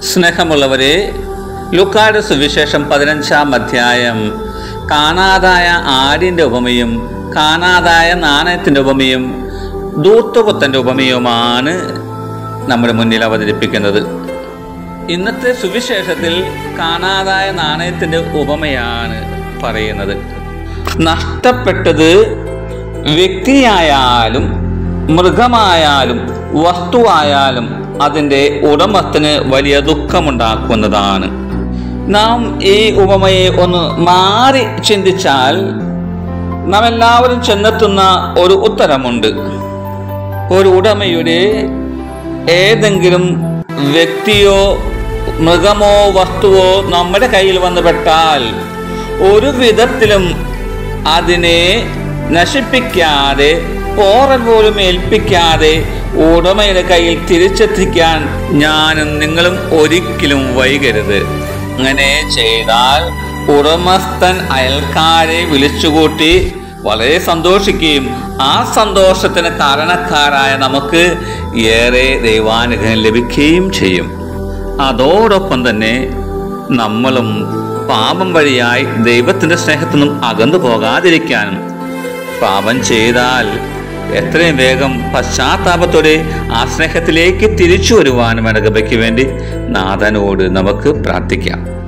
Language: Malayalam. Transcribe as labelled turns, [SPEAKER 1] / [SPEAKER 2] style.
[SPEAKER 1] സ്നേഹമുള്ളവരെ ലുക്കാട് സുവിശേഷം പതിനഞ്ചാം അധ്യായം കാണാതായ ആടിൻ്റെ ഉപമയും കാണാതായ നാണയത്തിൻ്റെ ഉപമയും ദൂർത്തുപുത്തൻ്റെ ഉപമയുമാണ് നമ്മുടെ മുന്നിൽ അവതരിപ്പിക്കുന്നത് ഇന്നത്തെ സുവിശേഷത്തിൽ കാണാതായ നാണയത്തിൻ്റെ ഉപമയാണ് പറയുന്നത് നഷ്ടപ്പെട്ടത് വ്യക്തിയായാലും മൃഗമായാലും വസ്തുവായാലും അതിൻ്റെ ഉടമസ്ഥന് വലിയ ദുഃഖമുണ്ടാക്കുന്നതാണ് നാം ഈ ഉപമയെ ഒന്ന് മാറി ചിന്തിച്ചാൽ നാം എല്ലാവരും ചെന്നെത്തുന്ന ഒരു ഉത്തരമുണ്ട് ഒരു ഉടമയുടെ ഏതെങ്കിലും വ്യക്തിയോ മൃഗമോ വസ്തുവോ നമ്മുടെ കയ്യിൽ വന്നു പെട്ടാൽ ഒരു വിധത്തിലും അതിനെ നശിപ്പിക്കാതെ പോറൽ പോലും ഏൽപ്പിക്കാതെ ഉടമയുടെ കയ്യിൽ തിരിച്ചെത്തിക്കാൻ ഞാനും നിങ്ങളും ഒരിക്കലും വൈകരുത് അങ്ങനെ ചെയ്താൽ ഉടമസ്ഥൻ അയൽക്കാരെ വിളിച്ചുകൂട്ടി വളരെ സന്തോഷിക്കുകയും ആ സന്തോഷത്തിന് കാരണക്കാരായ നമുക്ക് ഏറെ ദൈവാനുഗ്രഹം ലഭിക്കുകയും ചെയ്യും അതോടൊപ്പം തന്നെ നമ്മളും പാപം വഴിയായി ദൈവത്തിൻ്റെ സ്നേഹത്തിൽ നിന്നും അകന്നു പോകാതിരിക്കാനും പാപം ചെയ്താൽ എത്രയും വേഗം പശ്ചാത്താപത്തോടെ ആ സ്നേഹത്തിലേക്ക് തിരിച്ചു വരുവാനും അനുഗമയ്ക്ക് വേണ്ടി നാഥനോട് നമുക്ക് പ്രാർത്ഥിക്കാം